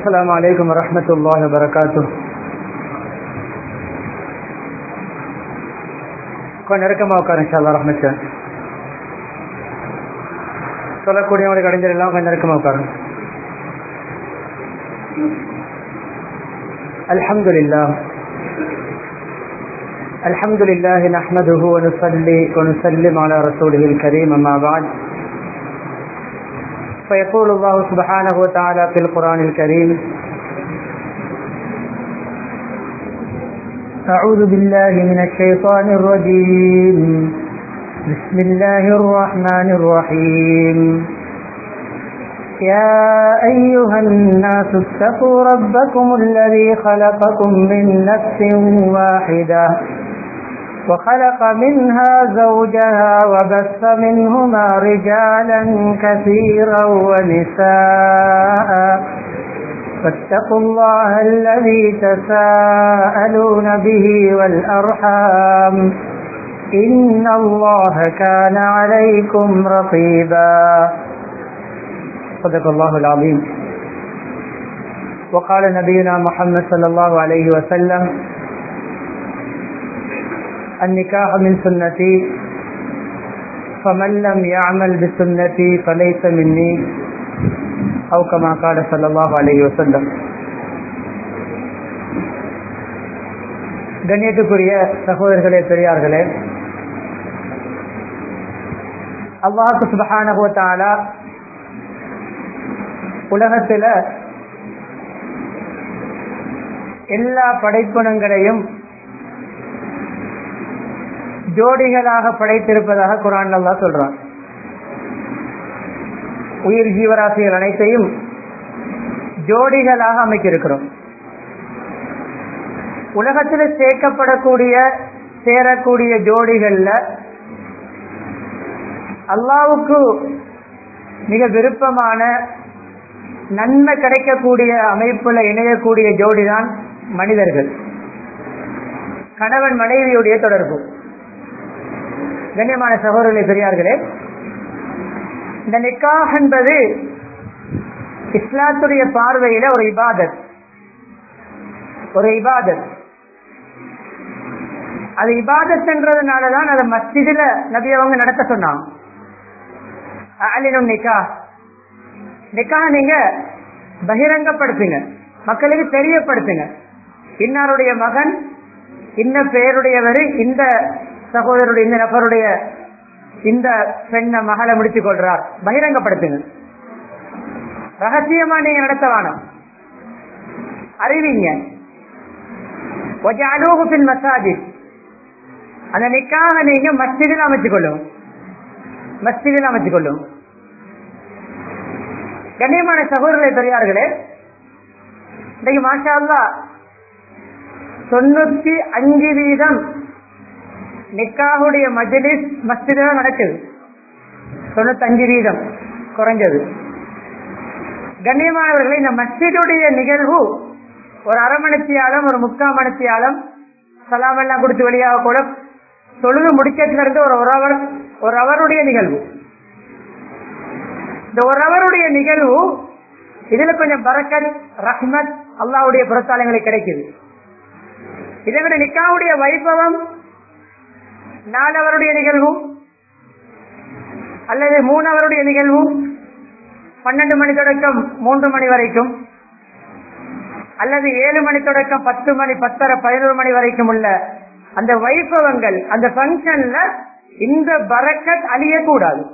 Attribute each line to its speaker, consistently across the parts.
Speaker 1: السلام عليكم ورحمة الله وبركاته கொஞ்சம் நெருக்கமாக உட்காரு இன்ஷால்லா ரஹ்மச்சன் சொல்லக்கூடியவங்களுக்கு அடைஞ்சிடலாம் கொஞ்சம் நெருக்கமாக உட்காரு الحمد لله الحمد لله نحمده ونصلي ونسلم على رسوله الكريم أما بعد فيقول الله سبحانه وتعالى في القرآن الكريم أعوذ بالله من الشيطان الرجيم بسم الله الرحمن الرحيم يا أيها الناس اتقوا ربكم الذي خلقكم من نفس واحدة وخلق منها زوجها وبث منهما رجالا كثيرا ونساء فاتقوا الله الذي تساءلون به والأرحام إن الله كان عليكم رقيبا صدق الله العظيم وقال نبينا محمد صلى الله عليه وسلم النكاح من سنتي فمن لم يعمل بسنتي فليس مني أو كما قال صلى الله عليه وسلم கண்ணியத்துக்குரிய சகோதரர்களே பெரியார்களே அல்லாஹு சுபஹானஹுவத்தாலா உலகத்தில் எல்லா படைப்பனங்களையும் ஜோடிகளாக படைத்திருப்பதாக குரான் அல்லா சொல்றான் உயிர் ஜீவராசிகள் அனைத்தையும் ஜோடிகளாக அமைக்கிருக்கிறோம் உலகத்தில் சேர்க்கப்படக்கூடிய சேரக்கூடிய ஜோடிகள்ல அல்லாவுக்கு மிக விருப்பமான நன்மை கிடைக்கக்கூடிய அமைப்புல இணையக்கூடிய ஜோடிதான் மனிதர்கள் கணவன் மனைவியுடைய தொடர்பு கண்ணியமான சகோதரர்களை பெரியார்களே இந்த நிக்காஹ் என்பது இஸ்லாத்துடைய பார்வையில ஒரு இபாதத் ஒரு இபாதத் அது இபாதத்ன்றதுனாலதான் அதை மஸ்ஜிதுல நபி அவங்க நடத்த சொன்னாங்க அலினும் நிக்கா நிக்கா நீங்க பகிரங்கப்படுத்துங்க மக்களுக்கு தெரியப்படுத்துங்க இன்னாருடைய மகன் இன்ன பெயருடையவர் இந்த சகோதரருடைய இந்த நபருடைய இந்த பெண்ண மகளை முடித்துக் கொள்றார் பகிரங்கப்படுத்துங்க ரகசியமா நீங்க நடத்த வேணும் அறிவிங்க அலோகுப்பின் மசாஜித் அந்த நிக்காக நீங்க மஸ்ஜிதில் அமைச்சுக் கொள்ளும் மஸ்ஜிதில் அமைச்சுக் கொள்ளும் கண்ணியமான சகோதரர்களை பெரியார்களே இன்னைக்கு மாஷா அல்லா தொண்ணூத்தி அஞ்சு வீதம் நிக்காவுடைய மஜலிஸ் மஸ்ஜித நடக்குது தொண்ணூத்தஞ்சு வீதம் குறைஞ்சது கண்ணியமானவர்களை இந்த மஸ்ஜிதுடைய நிகழ்வு ஒரு அரை மணித்தியாலம் ஒரு முக்கால் மணித்தியாலம் சலாம் எல்லாம் கொடுத்து வெளியாக கூட தொழுது முடிச்சதுல இருந்து ஒரு ஒரு அவர் ஒரு அவருடைய நிகழ்வு இந்த ஒரு அவருடைய நிகழ்வு இதுல கொஞ்சம் பரக்கத் ரஹ்மத் அல்லாவுடைய புறத்தாலங்களுக்கு கிடைக்குது இதை விட நிக்காவுடைய வைபவம் நாலவருடைய நிகழ்வு அல்லது மூணவருடைய நிகழ்வு பன்னெண்டு மணி தொடக்கம் மூன்று மணி வரைக்கும் அல்லது ஏழு மணி தொடக்கம் பத்து மணி பத்தரை பதினோரு மணி வரைக்கும் உள்ள அந்த வைபவங்கள் அந்த பங்கன்ல இந்த பரக்கத் அழியக்கூடாது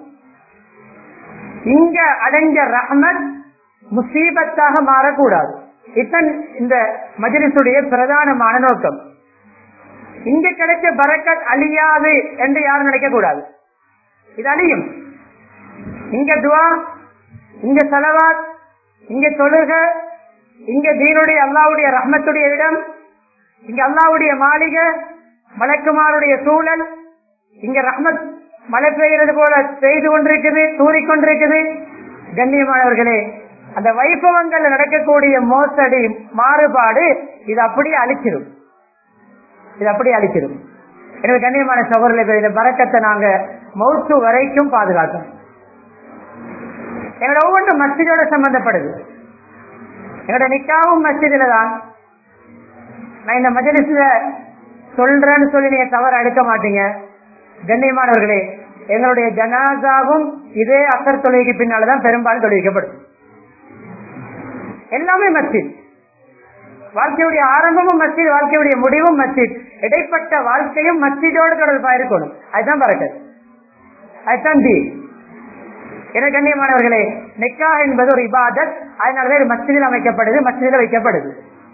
Speaker 1: இங்க அடைஞ்ச ரஹமத் முசீபத்தாக மாறக்கூடாது இதன் இந்த மஜிலிசுடைய பிரதானமான நோக்கம் இங்க கிடைச்ச பரக்கத் அழியாது என்று யாரும் நினைக்க கூடாது இது அழியும் இங்க துவா இங்க செலவாத் இங்க தொழுக இங்க தீனுடைய அல்லாவுடைய ரஹ்மத்துடைய இடம் இங்க அல்லாவுடைய மாளிகை மலக்குமாருடைய சூழல் இங்க ரஹ்மத் மழை பெய்யறது போல பெய்து கொண்டிருக்குது தூறிக்கொண்டிருக்குது கண்ணியமானவர்களே அந்த வைபவங்கள்ல நடக்கக்கூடிய மோசடி மாறுபாடு இது அப்படியே அழிச்சிடும் இது அப்படியே அழிச்சிடும் எனவே கண்ணியமான சகோதரர்கள் இந்த பறக்கத்தை நாங்க மௌத்து வரைக்கும் பாதுகாக்கணும் எங்களோட ஒவ்வொன்றும் மஸ்ஜிதோட சம்பந்தப்படுது எங்களோட நிக்காவும் மஸ்ஜிதுல தான் நான் இந்த மஜலிஸ்ல சொல்றேன்னு சொல்லி நீங்க தவறு எடுக்க மாட்டீங்க கண்ணியமானவர்களே எங்களுடைய ஜனாசாவும் இதே அசர் தொழுகைக்கு பின்னால்தான் பெரும்பாலும் தொழுவிக்கப்படும் எல்லாமே மஸ்ஜித் வாழ்க்கையுடைய ஆரம்பமும் மஸ்ஜித் வாழ்க்கையுடைய முடிவும் மஸ்ஜித் இடைப்பட்ட வாழ்க்கையும் மஸ்ஜிதோடு தொடர்பா இருக்கணும் அதுதான் பறக்கத் அதுதான் தீ என கண்ணியமானவர்களே நிக்கா என்பது ஒரு இபாதத் அதனாலதான் இது மஸ்ஜிதில் அமைக்கப்படுது மஸ்ஜிதில் வைக்கப்படுது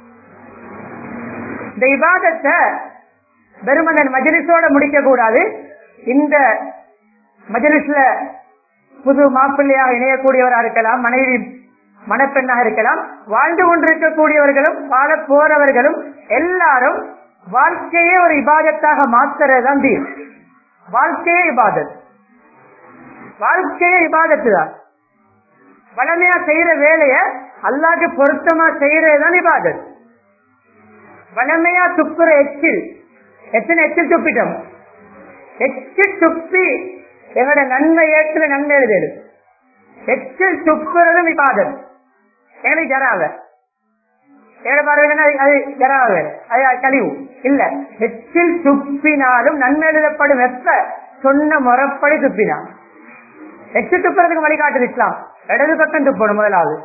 Speaker 1: இந்த இபாதத்தை வெறுமனன் மஜலிஸோட முடிக்க கூடாது இந்த மஜலிஸ்ல புது மாப்பிள்ளையாக இணையக்கூடியவராக இருக்கலாம் மனைவி மணப்பெண்ணாக இருக்கலாம் வாழ்ந்து கொண்டிருக்கக்கூடியவர்களும் வாழ போறவர்களும் எல்லாரும் வாழ்க்கையே ஒரு இபாதத்தாக மாத்துறதுதான் தீர் வாழ்க்கையே இபாதத் வாழ்க்கையே இபாதத்து தான் வளமையா செய்யற வேலைய அல்லாக்கு பொருத்தமா செய்யறதுதான் இபாதத் வளமையா துப்புற எச்சில் எத்தனை எச்சில் துப்பிட்டோம் எச்சில் துப்பி எங்களோட நன்மை ஏற்று நன்மை எழுதல் எச்சில் துப்புறதும் இபாதத் எனக்கு ஜராவ ஏழை பார்வையில அது ஜராவ அது கழிவு இல்ல எச்சில் துப்பினாலும் நன்மை எழுதப்படும் எப்ப சொன்ன முறைப்படி துப்பினான் எச்சு துப்புறதுக்கு வழிகாட்டுது இஸ்லாம் இடது பக்கம் துப்பணும் முதலாவது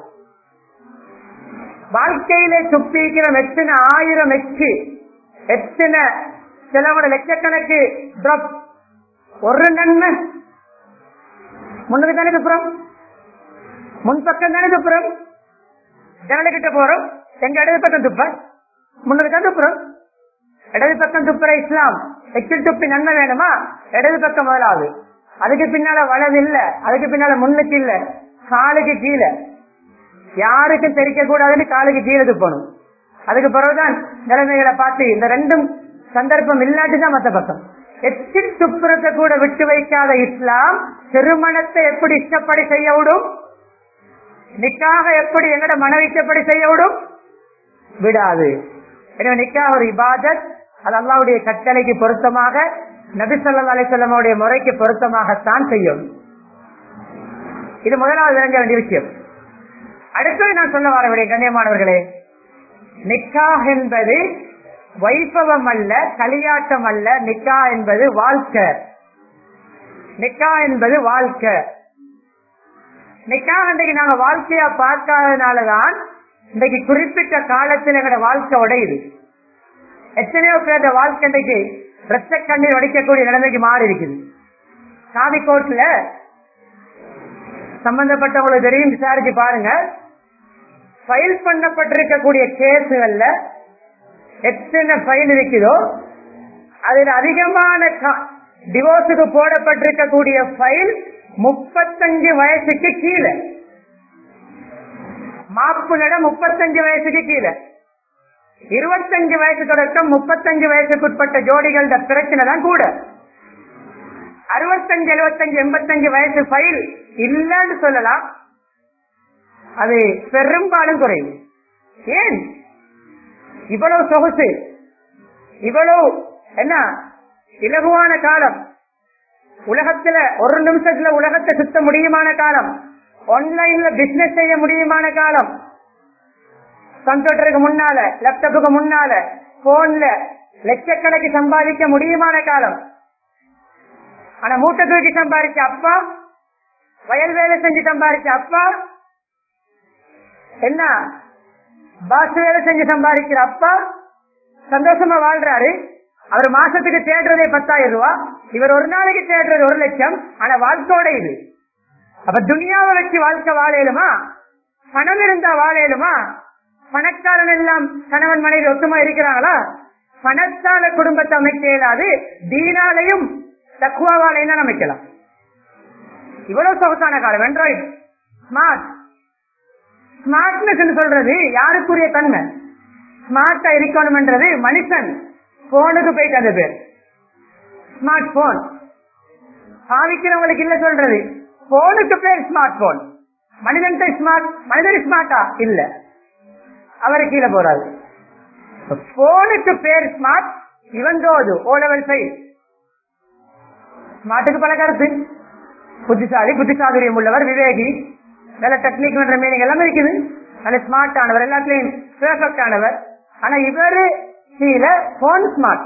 Speaker 1: வாழ்க்கையில துப்பிக்கிறோம் எத்தனை ஆயிரம் எச்சு எத்தனை சிலவோட லட்சக்கணக்கு drop. ஒரு நன்மை முன்னுக்கு தானே துப்புறோம் முன்பக்கம் தானே துப்புறோம் ஜனலிக்கிட்ட போறோம் எங்க இடது பக்கம் துப்ப முன்னுக்கு தான் துப்புறோம் இடது பக்கம் துப்புற இஸ்லாம் எச்சில் துப்பி நன்மை வேணுமா இடது பக்கம் முதலாவது அதுக்கு பின்னால வலது இல்ல அதுக்கு பின்னால முன்னுக்கு இல்ல காலுக்கு கீழே யாருக்கும் தெரிக்க கூடாதுன்னு காலுக்கு கீழே துப்பணும் அதுக்கு பிறகுதான் நிலைமைகளை பார்த்து இந்த ரெண்டும் சந்தர்ப்பம் இல்லாட்டிதான் மத்த பக்கம் எச்சில் துப்புரத்தை கூட விட்டு வைக்காத இஸ்லாம் திருமணத்தை எப்படி இஷ்டப்படி செய்ய விடும் நிக்காக எப்படி எங்கட மனவிச்சப்படி செய்ய விடும் விடாது எனவே நிக்கா ஒரு இபாதத் அது அல்லாவுடைய கட்டளைக்கு பொருத்தமாக நபி சொல்லா அலிசல்லமுடைய முறைக்கு பொருத்தமாகத்தான் செய்யும் இது முதலாவது விளங்க வேண்டிய விஷயம் அடுத்தது நான் சொல்ல வரக்கூடிய கண்ணியமானவர்களே நிக்கா என்பது வைபவம் அல்ல களியாட்டம் அல்ல நிக்கா என்பது வாழ்க்கை நிக்கா என்பது வாழ்க்கை நிக்கா இன்றைக்கு நாங்க வாழ்க்கையா பார்க்காதனாலதான் இன்றைக்கு குறிப்பிட்ட காலத்தில் எங்களோட வாழ்க்கை உடையுது எத்தனையோ பேர் வாழ்க்கை இன்றைக்கு ரத்த கண்ணீர் வடிக்கக்கூடிய நிலைமைக்கு மாறி இருக்குது காவிக்கோட்ல சம்பந்தப்பட்டவங்களுக்கு தெரியும் விசாரிச்சு பாருங்க ஃபைல் பண்ணப்பட்டிருக்கக்கூடிய கேஸுகள்ல எத்தனை ஃபைல் இருக்குதோ அதுல அதிகமான டிவோர்ஸுக்கு போடப்பட்டிருக்கக்கூடிய ஃபைல் முப்பத்தஞ்சு வயசுக்கு கீழே மாப்பிள்ளட முப்பத்தஞ்சு வயசுக்கு கீழே இருபத்தஞ்சு வயசு தொடக்கம் முப்பத்தஞ்சு வயசுக்கு உட்பட்ட ஜோடிகளோட பிரச்சனை தான் கூட அறுபத்தஞ்சு எழுபத்தஞ்சு எண்பத்தஞ்சு வயசு ஃபைல் இல்லன்னு சொல்லலாம் அது பெரும்பாலும் குறைவு ஏன் இவ்வளவு சொகுசு இவ்வளவு என்ன இலகுவான காலம் உலகத்துல ஒரு நிமிஷத்துல உலகத்தை சுத்த முடியுமான காலம் ஆன்லைன்ல பிசினஸ் செய்ய முடியுமான காலம் கம்ப்யூட்டருக்கு முன்னால லேப்டாப்புக்கு முன்னால போன்ல லட்சக்கணக்கு சம்பாதிக்க முடியுமான காலம் ஆனா மூட்டை தூக்கி சம்பாதிச்ச அப்பா வயல் வேலை செஞ்சு சம்பாதிச்ச அப்பா என்ன பாஸ் வேலை செஞ்சு சம்பாதிக்கிற அப்பா சந்தோஷமா வாழ்றாரு அவர் மாசத்துக்கு தேடுறதே பத்தாயிரம் ரூபாய் இவர் ஒரு நாளைக்கு தேடுறது ஒரு லட்சம் ஆனா வாழ்க்கையோட இது அப்ப துனியாவை வச்சு வாழ்க்கை வாழையிலுமா பணம் இருந்தா வாழையிலுமா பணக்காரன் எல்லாம் கணவன் மனைவி ஒத்துமா இருக்கிறாங்களா பணத்தால குடும்பத்தை அமைக்க இயலாது தீனாலையும் தக்குவாவாலையும் தான் அமைக்கலாம் இவ்வளவு சொகசான காலம் ஆண்ட்ராய்டு ஸ்மார்ட் ஸ்மார்ட்னஸ் சொல்றது யாருக்குரிய தன்மை ஸ்மார்ட்டா இருக்கணும்ன்றது மனுஷன் போனுக்கு போயிட்டு அந்த பேர் ஸ்மார்ட் போன் பாவிக்கிறவங்களுக்கு இல்ல சொல்றது போனுக்கு பேர் ஸ்மார்ட் போன் மனிதன் ஸ்மார்ட் மனிதன் ஸ்மார்ட்டா இல்ல அவரு கீழே போறாரு போனுக்கு பேர் ஸ்மார்ட் இவன் தோது ஓ லெவல் ஃபைவ் ஸ்மார்ட்டுக்கு பல கருத்து புத்திசாலி புத்திசாதுரியம் உள்ளவர் விவேகி நல்ல டெக்னிக் மீனிங் எல்லாமே இருக்குது நல்ல ஸ்மார்ட் ஆனவர் எல்லாத்துலயும் பெர்ஃபெக்ட் ஆனவர் ஆனா இவரு கீழ போன் ஸ்மார்ட்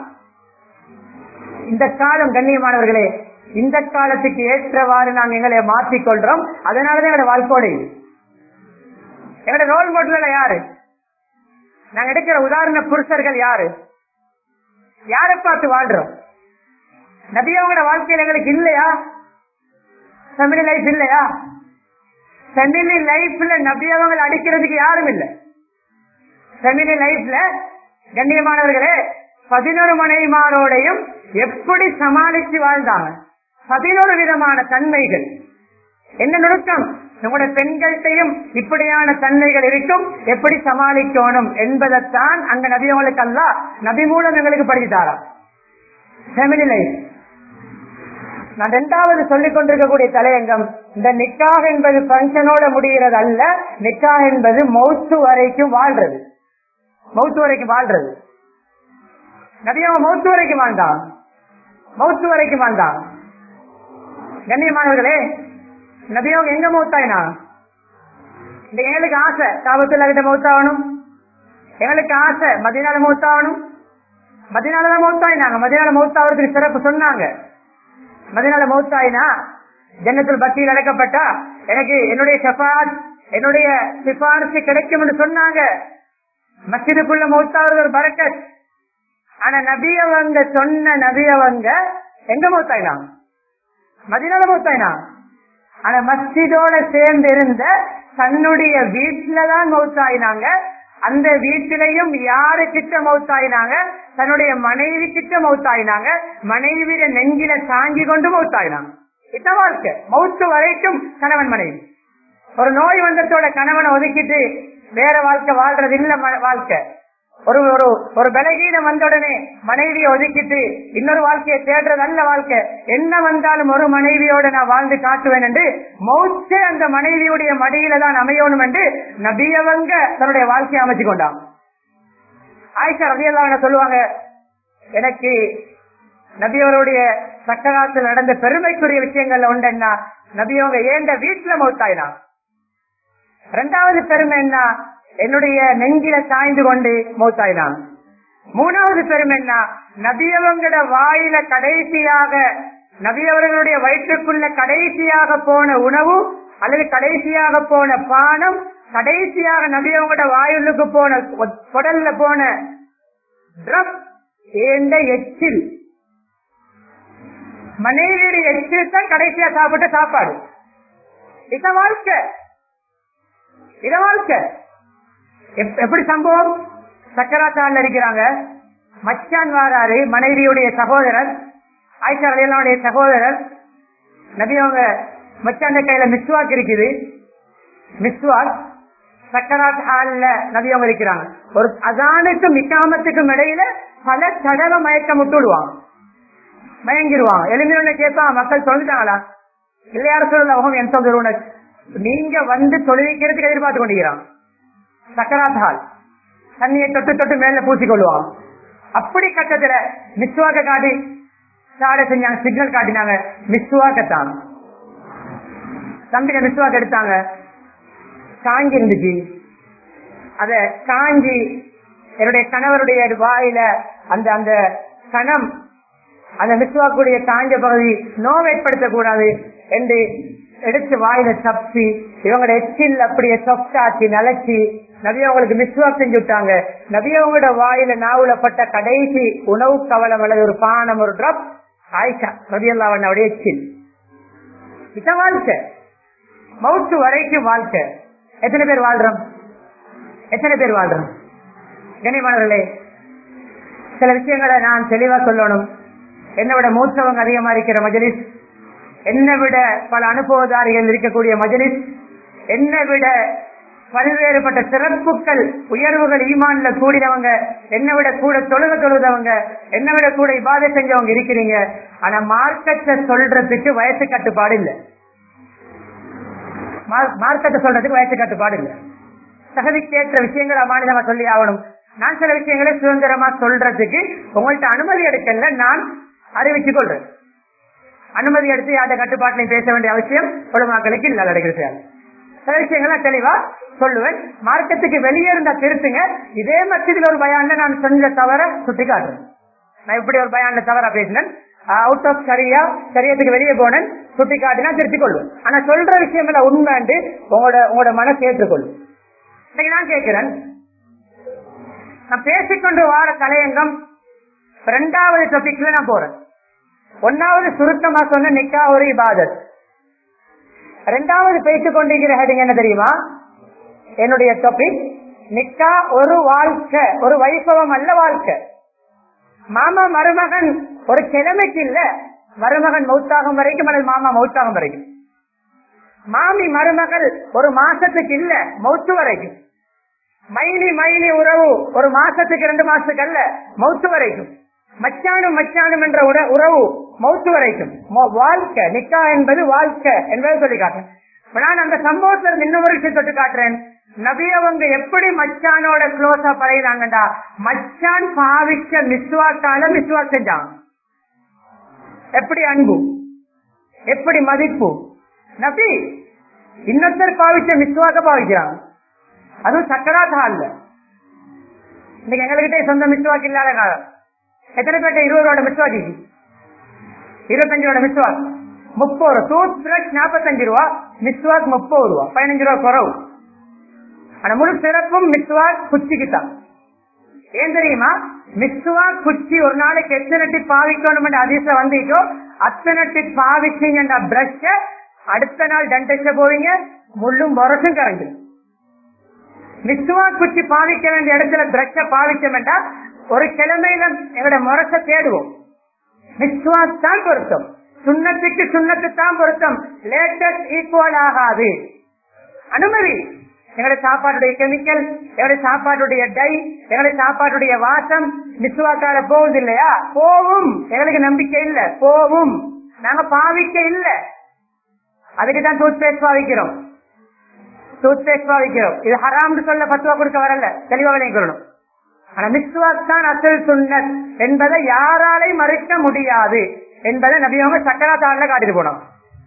Speaker 1: இந்த காலம் கண்ணியமானவர்களே இந்த காலத்துக்கு ஏற்றவாறு நாங்க எங்களை மாற்றிக்கொள்றோம் அதனாலதான் எங்களோட வாழ்க்கோடு எங்களோட ரோல் மாடல் யாரு நாங்க எடுக்கிற உதாரண புருஷர்கள் யாரு யாரை பார்த்து வாழ்றோம் நபியவங்களோட வாழ்க்கையில எங்களுக்கு இல்லையா ஃபேமிலி லைஃப் இல்லையா ஃபேமிலி லைஃப்ல நபியவங்களை அடிக்கிறதுக்கு யாரும் இல்லை ஃபேமிலி லைஃப்ல கண்ணியமானவர்களே பதினோரு மனைவிமாரோடையும் எப்படி சமாளிச்சு வாழ்ந்தாங்க பதினோரு விதமான தன்மைகள் என்ன நுணுக்கம் நம்முடைய பெண்கள்கிட்டையும் இப்படியான தன்மைகள் இருக்கும் எப்படி சமாளிக்கணும் என்பதைத்தான் அங்க நபியவங்களுக்கு அல்ல நபி மூலம் எங்களுக்கு படித்தாராம் ஃபேமிலி லைஃப் நான் இரண்டாவது சொல்லிக் கொண்டிருக்கக்கூடிய தலையங்கம் இந்த நிக்காக என்பது பங்கனோட முடிகிறது அல்ல நிக்காக என்பது மௌத்து வரைக்கும் வாழ்றது மௌத்து வரைக்கும் வாழ்றது நபியவன் மௌத்து வரைக்கும் வாழ்ந்தான் மௌத்து வரைக்கும் வாழ்ந்தான் கண்ணியமானவர்களே நபியவங்க எங்க மௌத்தாயினா இந்த எங்களுக்கு ஆசை காபத்துல கிட்ட மௌத்தாகணும் எங்களுக்கு ஆசை மதினால மௌத்தாகணும் மதினால தான் மௌத்தாயினாங்க மதினால மௌத்தாவதுக்கு சிறப்பு சொன்னாங்க மதினால மௌத்தாயினா ஜன்னத்தில் பக்தியில் அடக்கப்பட்டா எனக்கு என்னுடைய ஷபாத் என்னுடைய சிபாரிசு கிடைக்கும் என்று சொன்னாங்க மஸ்ஜிதுக்குள்ள மௌத்தாவது ஒரு பரக்கத் ஆனா நபியவங்க சொன்ன நபியவங்க எங்க மௌத்தாயினா மதினால மௌத்தாயினா ஆனா மஸ்ஜிதோட சேர்ந்து இருந்த தன்னுடைய வீட்டுலதான் மௌத்தாயினாங்க அந்த வீட்டிலையும் யாரு கிட்ட மௌத்தாயினாங்க தன்னுடைய மனைவி கிட்ட மௌத்தாயினாங்க மனைவிய நெஞ்சில தாங்கி கொண்டு மௌத்தாயினாங்க இதான் வாழ்க்கை மௌத்து வரைக்கும் கணவன் மனைவி ஒரு நோய் வந்தத்தோட கணவனை ஒதுக்கிட்டு வேற வாழ்க்கை வாழ்றது இல்ல ம- வாழ்க்கை ஒரு ஒரு ஒரு பலகீனம் வந்த உடனே மனைவியை ஒதுக்கிட்டு இன்னொரு வாழ்க்கையை தேடுறது நல்ல வாழ்க்கை என்ன வந்தாலும் ஒரு மனைவியோட நான் வாழ்ந்து காட்டுவேன் என்று மௌத்தே அந்த மனைவியுடைய மடியில தான் அமையணும் என்று நபியவங்க தன்னுடைய வாழ்க்கையை அமைச்சு கொண்டான் ஆயிஷா ரதியெல்லாம் சொல்லுவாங்க எனக்கு நபியவருடைய சக்கராத்தில் நடந்த பெருமைக்குரிய விஷயங்கள்ல உண்டுன்னா நபியவங்க ஏண்ட வீட்டுல மௌத்தாயினா ரெண்டாவது பெருமை என்ன என்னுடைய நெஞ்சில சாய்ந்து கொண்டு மௌத்தாயினான் மூணாவது பெருமை என்ன நபியவங்கட வாயில கடைசியாக நபியவர்களுடைய வயிற்றுக்குள்ள கடைசியாக போன உணவு அல்லது கடைசியாக போன பானம் கடைசியாக நபியவங்கட வாயுளுக்கு போன குடல்ல போன ட்ரப் ஏண்ட எச்சில் மனைவியுடைய எச்சில் தான் கடைசியா சாப்பிட்ட சாப்பாடு இத வாழ்க்கை இத வாழ்க்கை எப்- எப்படி சம்பவம் சக்கராச்சாரில் இருக்கிறாங்க மச்சான் வாராரு மனைவியுடைய சகோதரர் ஆயிஷா அலியல்லாவுடைய சகோதரர் நபி அவங்க மச்சான் கையில மிஸ்வாக் இருக்குது மிஸ்வாக் சக்கராத் ஹால்ல நபி அவங்க இருக்கிறாங்க ஒரு அதானுக்கும் மிக்காமத்துக்கும் இடையில பல தடவை மயக்கம் விட்டுடுவாங்க மயங்கிடுவாங்க எளிமையோட கேட்பா மக்கள் சொல்லிட்டாங்களா இல்லையார சொல்லல அவங்க என் சொல்லுறோம் நீங்க வந்து தொழுவிக்கிறதுக்கு எதிர்பார்த்து கொண்டிருக்கிறான் சக்கராத் ஹால் தண்ணியை தொட்டு தொட்டு மேல பூசிக்கொள்வான் அப்படி கட்டத்துல மிஸ்வாக்க காட்டி சாடை செஞ்சாங்க சிக்னல் காட்டினாங்க மிஸ்வாக்கத்தான் தம்பின மிஸ்வாக்கு எடுத்தாங்க காஞ்சி இருந்துச்சு அத காஞ்சி என்னுடைய கணவருடைய வாயில அந்த அந்த கணம் அந்த மிஸ்வாக்குடைய காஞ்ச பகுதி நோவை ஏற்படுத்தக் கூடாது என்று எடுத்து வாயில தப்பி இவங்களோட எச்சில் அப்படியே சொக்காச்சி நலச்சி நபியவங்களுக்கு மிஸ்வாக் செஞ்சு விட்டாங்க நபியவங்களோட வாயில நாவுல பட்ட கடைசி உணவு கவலம் அல்லது ஒரு பானம் ஒரு டிராப் ஆயிஷா நபியல்லாவுடைய எச்சில் இத வாழ்க்கை மவுத்து வரைக்கும் வாழ்க்கை எத்தனை பேர் வாழ்றோம் எத்தனை பேர் வாழ்றோம் கனிமணர்களே சில விஷயங்களை நான் தெளிவா சொல்லணும் என்னை விட மூத்தவங்க அதிகமா இருக்கிற மஜலிஸ் என்னை விட பல அனுபவதாரிகள் இருக்கக்கூடிய மஜலிஸ் என்னை விட பல்வேறுபட்ட சிறப்புகள் உயர்வுகள் ஈமான்ல கூடினவங்க என்னை விட கூட தொழுக தொழுதவங்க என்னை விட கூட இபாதை செஞ்சவங்க இருக்கிறீங்க ஆனா மார்க்கத்தை சொல்றதுக்கு வயசு கட்டுப்பாடு இல்லை மார்- மார்க்கத்தை சொல்றதுக்கு வயசு கட்டுப்பாடு இல்லை தகுதிக்கேற்ற விஷயங்களை மாநிலமா சொல்லி ஆகணும் நான் சில விஷயங்களை சுதந்திரமா சொல்றதுக்கு உங்கள்ட்ட அனுமதி எடுக்கல நான் அறிவிச்சுக் கொள்றேன் அனுமதி எடுத்து யார்ட்ட கட்டுப்பாட்டிலையும் பேச வேண்டிய அவசியம் பொதுமக்களுக்கு இல்ல கிடைக்கிறது சில விஷயங்களை தெளிவா சொல்லுவேன் மார்க்கத்துக்கு வெளியே இருந்தா திருத்துங்க இதே மத்தியில் ஒரு பயான்ல நான் சொன்ன தவற சுட்டி காட்டுறேன் நான் இப்படி ஒரு பயான்ல தவறா பேசினேன் அவுட் ஆஃப் சரியா சரியத்துக்கு வெளியே போனேன் சுட்டி காட்டினா திருத்திக் கொள்வேன் ஆனா சொல்ற விஷயம் எல்லாம் உண்மைண்டு உங்களோட உங்களோட மனசு ஏற்றுக்கொள்ளும் இன்னைக்கு நான் கேட்கிறேன் நான் பேசிக்கொண்டு வார தலையங்கம் ரெண்டாவது டாபிக்ல நான் போறேன் ஒன்னாவது சுருக்கமா சொன்ன நிக்கா ஒரு இபாதத் ரெண்டாவது பேசிக் கொண்டிருக்கிற ஹெடிங் என்ன தெரியுமா என்னுடைய டாபிக் நிக்கா ஒரு வாழ்க்கை ஒரு வைபவம் அல்ல வாழ்க்கை மாமா மருமகன் ஒரு கிழமைக்கு இல்ல மருமகன் மௌத்தாகும் வரைக்கும் அல்லது மாமா மௌத்தாகும் வரைக்கும் மாமி மருமகள் ஒரு மாசத்துக்கு இல்ல மௌத்து வரைக்கும் மைலி மைலி உறவு ஒரு மாசத்துக்கு ரெண்டு மாசத்துக்கு அல்ல மௌத்து வரைக்கும் மச்சானும் மச்சானும் என்ற உற- உறவு மௌத்து வரைக்கும் மொ- வாழ்க்கை நிக்கா என்பது வாழ்க்கை என்பதை சொல்லி காட்டுறேன் இப்ப நான் அந்த சம்பவத்துல இருந்து இன்னொரு விஷயம் தொட்டு காட்டுறேன் நபி அவங்க எப்படி மச்சானோட க்ளோஸா பழகினாங்கடா மச்சான் பாவிச்ச மிஸ்வாக்கால மிஸ்வா செஞ்சான் எப்படி அன்பு எப்படி மதிப்பு நபி இன்னொருத்தர் பாவிச்ச மிஸ்வாக்க பாவிக்கிறாங்க அதுவும் சக்கராத் ஹால்ல இன்னைக்கு எங்ககிட்ட சொந்த மிஸ்வாக் இல்லாத காலம் எத்தனை பேர்ட்ட இருபது ரூபாய் மிஸ்வாக் இருக்கு இருபத்தஞ்சு ரூபாய் மிஸ்வாக் முப்பது ரூபா டூத் பிரஷ் நாற்பத்தஞ்சு ரூபா மிஸ்வாக் முப்பது ரூபா பதினஞ்சு ரூபா குறவு ஆனா முழு சிறப்பும் மிஸ்வாக் குச்சிக்கு தான் ஏன் தெரியுமா மிஸ்வாக் குச்சி ஒரு நாளைக்கு எத்தனை டிப் பாவிக்கணும் அதிசயம் வந்தீங்கோ அத்தனை டிப் பாவிச்சீங்க பிரஷ் அடுத்த நாள் டென்டிஸ்ட போவீங்க முள்ளும் முரசும் கரண்டு மிஸ்வா குச்சி பாவிக்க வேண்டிய இடத்துல பிரஷ பாவிக்க வேண்டாம் ஒரு கிழமையில எங்களோட முரச தேடுவோம் மிஸ்வா தான் பொருத்தம் சுண்ணத்துக்கு சுண்ணத்து தான் பொருத்தம் லேட்டஸ்ட் ஈக்குவல் ஆகாது அனுமதி எங்களுடைய சாப்பாட்டுடைய கெமிக்கல் எங்களுடைய சாப்பாட்டுடைய டை எங்களுடைய சாப்பாட்டுடைய வாசம் மிஸ்வாக்கால போகுது இல்லையா போவும் எங்களுக்கு நம்பிக்கை இல்ல போவும் நாங்க பாவிக்க இல்ல அதுக்கு தான் டூத் பேஸ்ட் பாவிக்கிறோம் டூத் பேஸ்ட் பாவிக்கிறோம் இது ஹராம்னு சொல்ல பத்துவா கொடுக்க வரல தெளிவாக விளைக்கணும் ஆனா மிஸ்வாக் தான் அசல் சுன்னத் என்பதை யாராலையும் மறுக்க முடியாது என்பதை நபியவங்க சக்கரா தாள்ல காட்டிட்டு போனோம்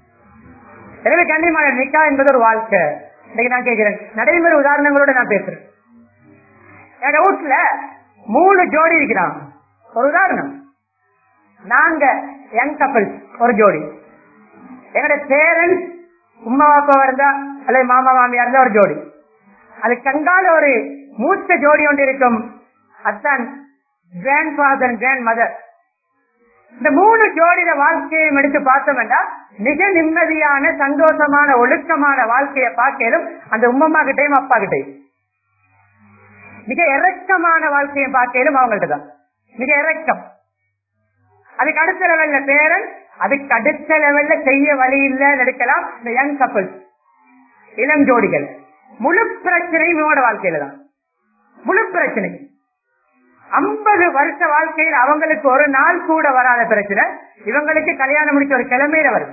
Speaker 1: எனவே கண்ணியமான நிக்கா என்பது ஒரு வாழ்க்கை இன்னைக்கு நான் கேட்கிறேன் நடைமுறை உதாரணங்களோட நான் பேசுறேன் எங்க வீட்டுல மூணு ஜோடி இருக்கிறாங்க ஒரு உதாரணம் நாங்க யங் கப்பல்ஸ் ஒரு ஜோடி எங்களோட பேரண்ட்ஸ் உமா அப்பா இருந்தா அல்லது மாமா மாமியா இருந்தா ஒரு ஜோடி அது கங்கால ஒரு மூத்த ஜோடி ஒன்று இருக்கும் அதான் கிராண்ட் ஃபாதர் கிராண்ட் மதர் இந்த மூணு ஜோடியில வாழ்க்கையை எடுத்து பார்த்தோம்னா மிக நிம்மதியான சந்தோஷமான ஒழுக்கமான வாழ்க்கையை பார்க்கலும் அந்த உம்மம்மா கிட்டையும் அப்பா கிட்டையும் மிக இறக்கமான வாழ்க்கையை பார்க்கலும் அவங்கள்ட்ட தான் மிக இறக்கம் அதுக்கு அடுத்த லெவல்ல பேரன் அதுக்கு அடுத்த லெவல்ல செய்ய வழி இல்ல எடுக்கலாம் இந்த யங் கப்பல் இளம் ஜோடிகள் முழு பிரச்சனையும் இவங்களோட வாழ்க்கையில தான் முழு பிரச்சனை ஐம்பது வருஷ வாழ்க்கையில் அவங்களுக்கு ஒரு நாள் கூட வராத பிரச்சனை இவங்களுக்கு கல்யாணம் முடிச்ச ஒரு கிழமையில வருது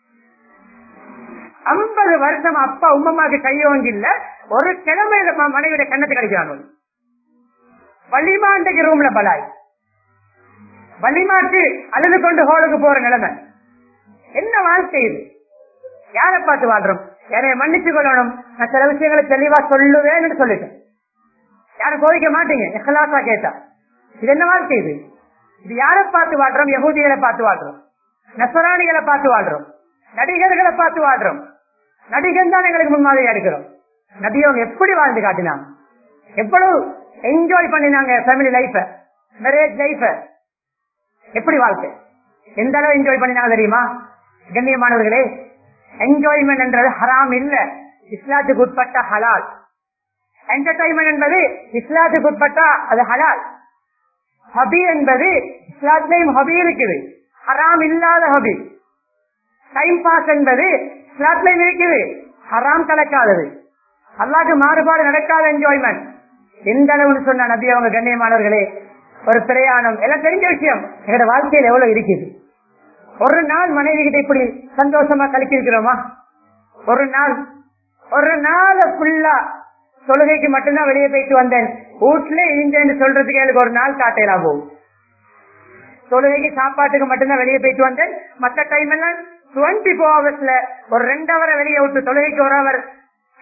Speaker 1: ஐம்பது வருஷம் அப்பா உம்மம்மாக்கு கையோங்கி இல்ல ஒரு கிழமையில ம- மனைவியோட கண்ணத்து கிடைக்கிறாங்க வள்ளிமாண்டைக்கு ரூம்ல பலாய் வள்ளிமாட்டு அழுது கொண்டு ஹோலுக்கு போற நிலைமை என்ன வாழ்க்கை இது யாரை பார்த்து வாழ்றோம் என்னை மன்னிச்சு கொள்ளணும் நான் சில விஷயங்களை தெளிவா சொல்லுவேன்னு சொல்லிட்டேன் யாரும் கோவிக்க மாட்டீங்க எஹலாசா கேட்டா இது என்ன வாழ்க்கை இது இது யாரை பார்த்து வாழ்றோம் யகூதிகளை பார்த்து வாழ்றோம் நசராணிகளை பார்த்து வாழ்றோம் நடிகர்களை பார்த்து வாழ்றோம் நடிகன் தான் எங்களுக்கு முன்மாதிரியா இருக்கிறோம் நபி அவங்க எப்படி வாழ்ந்து காட்டினாங்க எவ்வளவு என்ஜாய் பண்ணினாங்க ஃபேமிலி லைஃப மேரேஜ் லைஃப எப்படி வாழ்க்கை எந்த அளவு என்ஜாய் பண்ணினாங்க தெரியுமா கண்ணியமானவர்களே என்ஜாய்மெண்ட் என்றது ஹராம் இல்ல இஸ்லாத்துக்கு உட்பட்ட ஹலால் என்டர்டைன்மெண்ட் என்பது இஸ்லாத்துக்கு உட்பட்டா அது ஹலால் ஹபி என்பது இஸ்லாத்திலையும் ஹபி இருக்குது ஹராம் இல்லாத ஹபி டைம் பாஸ் என்பது இஸ்லாத்திலையும் இருக்குது ஹராம் கலக்காதது அல்லாக்கு மாறுபாடு நடக்காத என்ஜாய்மெண்ட் எந்த அளவுன்னு சொன்ன நபி அவங்க கண்ணியமானவர்களே ஒரு பிரயாணம் எல்லாம் தெரிஞ்ச விஷயம் எங்களோட வாழ்க்கையில் எவ்வளவு இருக்குது ஒரு நாள் மனைவி கிட்ட இப்படி சந்தோஷமா கழிச்சிருக்கிறோமா ஒரு நாள் ஒரு நாள் ஃபுல்லா தொழுகைக்கு மட்டும்தான் வெளியே போயிட்டு வந்தேன் வீட்டுல இருந்தேன்னு சொல்றதுக்கு எனக்கு ஒரு நாள் காட்டையிலா போகும் தொழுகைக்கு சாப்பாட்டுக்கு மட்டும்தான் வெளியே போயிட்டு வந்தேன் மத்த டைம் எல்லாம் டுவெண்ட்டி ஃபோர் ஹவர்ஸ்ல ஒரு ரெண்டு ஹவரை வெளியே விட்டு தொழுகைக்கு ஒரு ஹவர்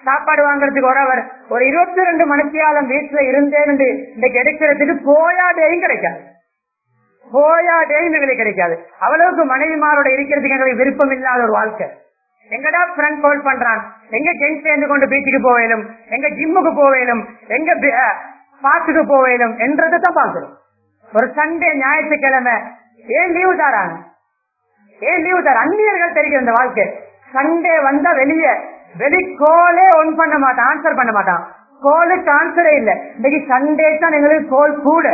Speaker 1: சாப்பாடு வாங்குறதுக்கு ஒரு அவர் ஒரு இருபத்தி ரெண்டு மணித்தியாலம் வீட்டுல இருந்தேன் என்று இன்னைக்கு எடுக்கிறதுக்கு போயாதையும் கிடைக்காது போயாதையும் எங்களுக்கு கிடைக்காது அவ்வளவுக்கு மனைவிமாரோட இருக்கிறதுக்கு எங்களுக்கு விருப்பம் இல்லாத ஒரு வாழ்க்கை எங்கடா ஃப்ரெண்ட் கால் பண்றான் எங்க ஜென்ஸ் சேர்ந்து கொண்டு பீச்சுக்கு போவேலும் எங்க ஜிம்முக்கு போவேலும் எங்க பார்க்குக்கு போவேலும் என்றதை தான் பாக்குறோம் ஒரு சண்டே ஞாயிற்றுக்கிழமை ஏன் லீவு தாராங்க ஏன் லீவு தர அந்நியர்கள் தெரியும் இந்த வாழ்க்கை சண்டே வந்தா வெளியே வெளி கோலே ஒன் பண்ண மாட்டான் ஆன்சர் பண்ண மாட்டான் கோலுக்கு ஆன்சரே இல்ல இன்னைக்கு சண்டே தான் எங்களுக்கு கோல் கூட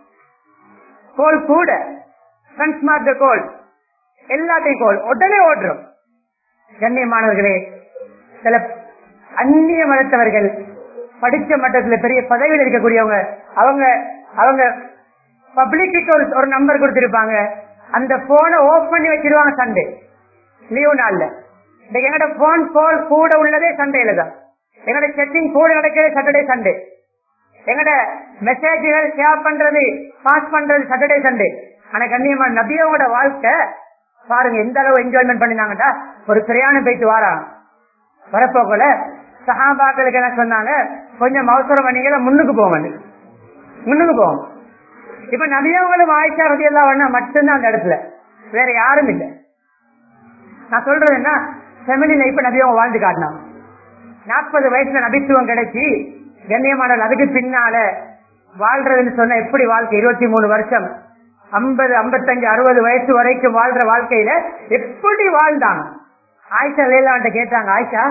Speaker 1: கோல் கூட ஃப்ரெண்ட்ஸ் மார்க் கோல் எல்லாத்தையும் கோல் உடனே ஓடுறோம் கண்ணியமானவர்களே சில அந்நிய மதத்தவர்கள் படிச்ச மட்டத்துல பெரிய பதவியில் இருக்கக்கூடியவங்க அவங்க அவங்க பப்ளிக்கு ஒரு ஒரு நம்பர் கொடுத்திருப்பாங்க அந்த போனை ஓப் பண்ணி வச்சிருவாங்க சண்டே லீவு நாள்ல இன்னைக்கு எங்கட போன் கால் கூட உள்ளதே சண்டேல தான் எங்கட செட்டிங் கூட நடக்கிறது சாட்டர்டே சண்டே எங்கட மெசேஜ்கள் ஷேர் பண்றது பாஸ் பண்றது சாட்டர்டே சண்டே ஆனா கண்ணியமா நபியோட வாழ்க்கை பாருங்க எந்த அளவு என்ஜாய்மெண்ட் பண்ணினாங்கடா ஒரு பிரயாணம் போயிட்டு வாராங்க வரப்போக்கல சஹாபாக்களுக்கு என்ன சொன்னாங்க கொஞ்சம் அவசரம் பண்ணீங்க முன்னுக்கு போங்க முன்னுக்கு போங்க இப்ப நபியவங்களும் ஆயிஷா ரதி எல்லாம் வேணா மட்டும்தான் அந்த இடத்துல வேற யாரும் இல்லை நான் சொல்றது என்ன ஃபெமிலி லைஃப் நபியவங்க வாழ்ந்து காட்டினாங்க நாற்பது வயசுல நபித்துவம் கிடைச்சி கண்ணியமான அதுக்கு பின்னால வாழ்றதுன்னு சொன்ன எப்படி வாழ்க்கை இருபத்தி மூணு வருஷம் ஐம்பது ஐம்பத்தஞ்சு அறுபது வயசு வரைக்கும் வாழ்ற வாழ்க்கையில எப்படி வாழ்ந்தாங்க ஆயிஷா லேலாண்ட கேட்டாங்க ஆயிஷா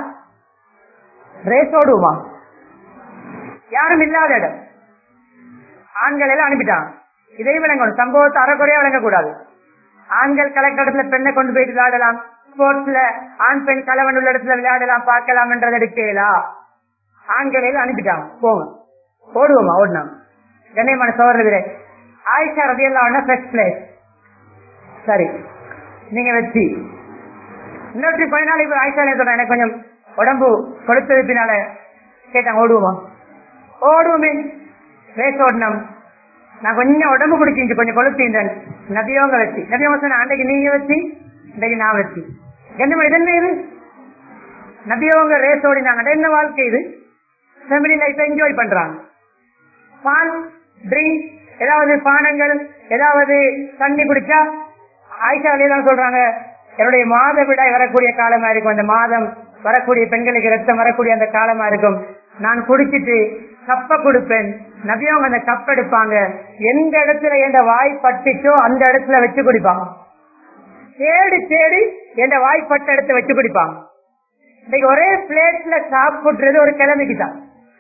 Speaker 1: ரேஸ் ஓடுவோமா யாரும் இல்லாத இடம் ஆண்கள் எல்லாம் அனுப்பிட்டாங்க இதை விளங்கணும் சம்பவத்தை அறக்குறையா விளங்கக்கூடாது ஆண்கள் கலெக்டர் இடத்துல பெண்ணை கொண்டு போயிட்டு விளையாடலாம் ஸ்போர்ட்ஸ்ல ஆண் பெண் கலவன் உள்ள இடத்துல விளையாடலாம் பார்க்கலாம் என்றது எடுக்கலா ஆண்கள் எல்லாம் அனுப்பிட்டாங்க போங்க ஓடுவோமா ஓடினாங்க கண்ணியமான சோழர்களே ஆயிஷா ரதியெல்லாம் ஃபர்ஸ்ட் பிளேஸ் சரி நீங்க வச்சு இன்னொரு கொஞ்ச நாள் இப்ப ஆயிஷா சொல்றேன் எனக்கு கொஞ்சம் உடம்பு கொடுத்தது பின்னால கேட்டாங்க ஓடுவோமா ஓடுவோமே ரேஸ் ஓடணும் நான் கொஞ்சம் உடம்பு குடிக்கிச்சு கொஞ்சம் கொளுத்தின்றேன் நதியோங்க வச்சு நதியோங்க சொன்ன அன்றைக்கு நீங்க வச்சு இன்றைக்கு நான் வச்சு என்ன இது என்ன இது நபியவங்க ரேஸ் ஓடினாங்க என்ன வாழ்க்கை இது ஃபேமிலி லைஃப் என்ஜாய் பண்றாங்க பால் ட்ரிங்க் ஏதாவது பானங்கள் ஏதாவது தண்ணி குடிச்சா ஆயிஷா தான் சொல்றாங்க என்னுடைய மாத விடாய் வரக்கூடிய காலமா இருக்கும் அந்த மாதம் வரக்கூடிய பெண்களுக்கு ரத்தம் வரக்கூடிய அந்த காலமா இருக்கும் நான் குடிச்சிட்டு கப்ப கொடுப்பேன் நபியவங்க அந்த கப் எடுப்பாங்க எந்த இடத்துல எந்த வாய் பட்டுச்சோ அந்த இடத்துல வச்சு குடிப்பாங்க தேடி தேடி எந்த வாய் பட்ட இடத்த வச்சு குடிப்பாங்க இன்னைக்கு ஒரே பிளேட்ல சாப்பிடுறது ஒரு கிழமைக்கு தான்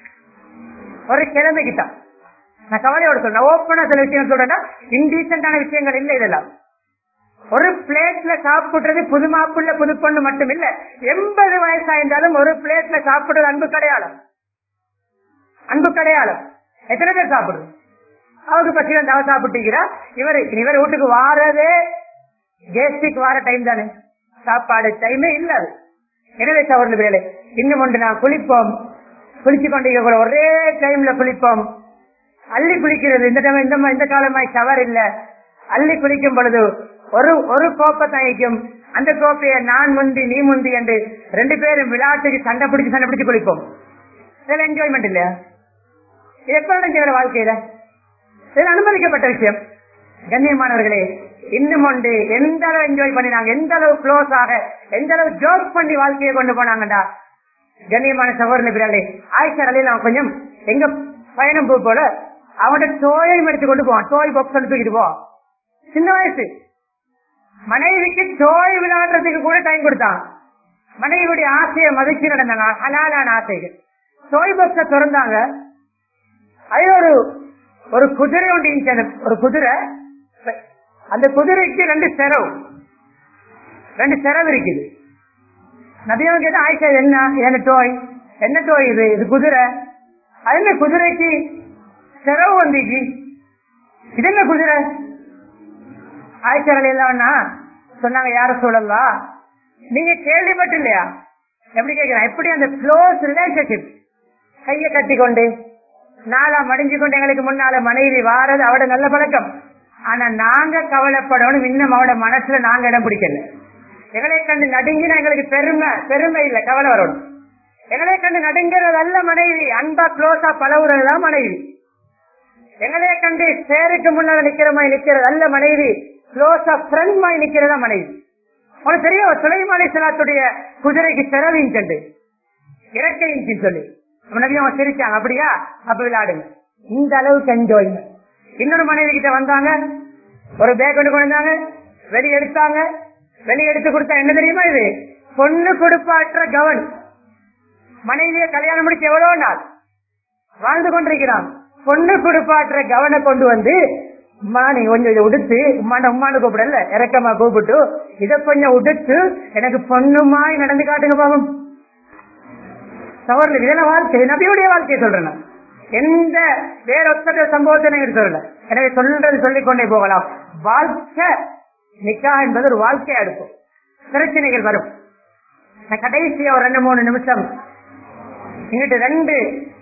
Speaker 1: ஒரு கிழமைக்கு தான் நான் கவலையோட சொல்றேன் ஓப்பனா சில விஷயம் சொல்றேன்னா இன்டீசென்டான விஷயங்கள் இல்லை இதெல்லாம் ஒரு பிளேட்ல சாப்பிடுறது புது மாப்பிள்ள புது பொண்ணு மட்டும் இல்ல எண்பது வயசாயிருந்தாலும் ஒரு பிளேட்ல சாப்பிடுறது அன்பு கிடையாளம் அன்பு கிடையாளம் எத்தனை பேர் சாப்பிடுறது அவருக்கு பசி வந்து அவ சாப்பிட்டீங்களா இவர் இவர் வீட்டுக்கு வாரதே கேஸ்டிக் வார டைம் தானே சாப்பாடு டைமே இல்ல அது எனவே சவர்ல வேலை இன்னும் ஒன்று நான் குளிப்போம் குளிச்சு கொண்டிருக்க கூட ஒரே டைம்ல குளிப்போம் அள்ளி குளிக்கிறது இந்த டைம் இந்த மா- இந்த காலமாய் ஷவர் இல்ல அள்ளி குளிக்கும் பொழுது ஒரு ஒரு கோப்பை தயக்கும் அந்த கோப்பையை நான் முந்தி நீ முந்தி என்று ரெண்டு பேரும் விளையாட்டுக்கு சண்டை பிடிச்சு சண்டை பிடிச்சு குளிப்போம் இதுல என்ஜாய்மெண்ட் இல்லையா இது எப்ப நடக்கிற வாழ்க்கையில இது அனுமதிக்கப்பட்ட விஷயம் கண்ணியமானவர்களே இன்னும் ஒன்று எந்த அளவு என்ஜாய் பண்ணினாங்க எந்த அளவு க்ளோஸ் ஆக எந்த அளவு ஜோக் பண்ணி வாழ்க்கையை கொண்டு போனாங்கடா கண்ணியமான சகோதரன் பிறாலே ஆயிஷா அலையில அவன் கொஞ்சம் எங்க பயணம் போ போல அவனோட டோயையும் எடுத்து கொண்டு போவான் டோய் பாக்ஸ் தூக்கிட்டு போ சின்ன வயசு மனைவிக்கு டோய் விளையாடுறதுக்கு கூட டைம் கொடுத்தான் மனைவியுடைய ஆசையை மதிச்சு நடந்தாங்க ஹலாலான ஆசைகள் டோய் பாக்ஸ திறந்தாங்க அது ஒரு ஒரு குதிரை ஒன்று இருந்துச்சு அந்த ஒரு குதிரை அந்த குதிரைக்கு ரெண்டு செரவு ரெண்டு செரவு இருக்குது நபியவங்க கேட்டா ஆயிஷா இது என்ன இது என்ன டோய் என்ன டோய் இது இது குதிரை அது என்ன குதிரைக்கு செரவு வந்துச்சு இது என்ன குதிரை ஆயிஷா இல்லைன்னா சொன்னாங்க யார சொல்லலாம் நீங்க கேள்விப்பட்டு இல்லையா எப்படி கேட்கிறேன் எப்படி அந்த க்ளோஸ் ரிலேஷன்ஷிப் கையை கட்டி கொண்டு நாளா மடிஞ்சு கொண்டு எங்களுக்கு முன்னால மனைவி வாரது அவட நல்ல பழக்கம் ஆனா நாங்க கவலைப்படணும் இன்னும் அவட மனசுல நாங்க இடம் பிடிக்கல எங்களை கண்டு நடுங்கினா எங்களுக்கு பெருமை பெருமை இல்ல கவலை வரணும் எங்களை கண்டு நடுங்கிறது அல்ல மனைவி அன்பா க்ளோஸா பழகுறதுதான் மனைவி எங்களை கண்டு சேருக்கு முன்னால நிக்கிற மாதிரி நிக்கிறது அல்ல மனைவி க்ளோஸா ஃப்ரெண்ட் மாதிரி நிக்கிறதா மனைவி உனக்கு தெரியும் சுலைமாலை சலாத்துடைய குதிரைக்கு செலவின் கண்டு இறக்கையின் சொல்லி நபி அவங்க சிரிச்சாங்க அப்படியா அப்ப விளையாடுங்க இந்த அளவுக்கு என்ஜாய் இன்னொரு மனைவி கிட்ட வந்தாங்க ஒரு பேக் கொண்டு கொண்டு வந்தாங்க வெளியே எடுத்தாங்க வெளியே எடுத்து கொடுத்தா என்ன தெரியுமா இது பொண்ணு கொடுப்பாற்ற கவன் மனைவியை கல்யாணம் முடிச்சு எவ்வளவு நாள் வாழ்ந்து கொண்டிருக்கிறான் பொண்ணு கொடுப்பாற்ற கவனை கொண்டு வந்து அம்மா நீ கொஞ்சம் இதை உடுத்து உம்மாண்ட உம்மாண்டு கூப்பிடல இறக்கமா கூப்பிட்டு இதை கொஞ்சம் உடுத்து எனக்கு பொண்ணுமாய் நடந்து காட்டுங்க பாவம் சவரில் இதெல்லாம் வாழ்க்கை நபியுடைய வாழ்க்கையை சொல்றேன் நான். எந்த வேற ஒத்த சம்பவத்தை நான் சொல்லல எனவே சொல்றது சொல்லிக் கொண்டே போகலாம் வாழ்க்கை நிக்கா என்பது ஒரு வாழ்க்கையா இருக்கும் பிரச்சனைகள் வரும் நான் கடைசியா ஒரு ரெண்டு மூணு நிமிஷம் இங்கிட்டு ரெண்டு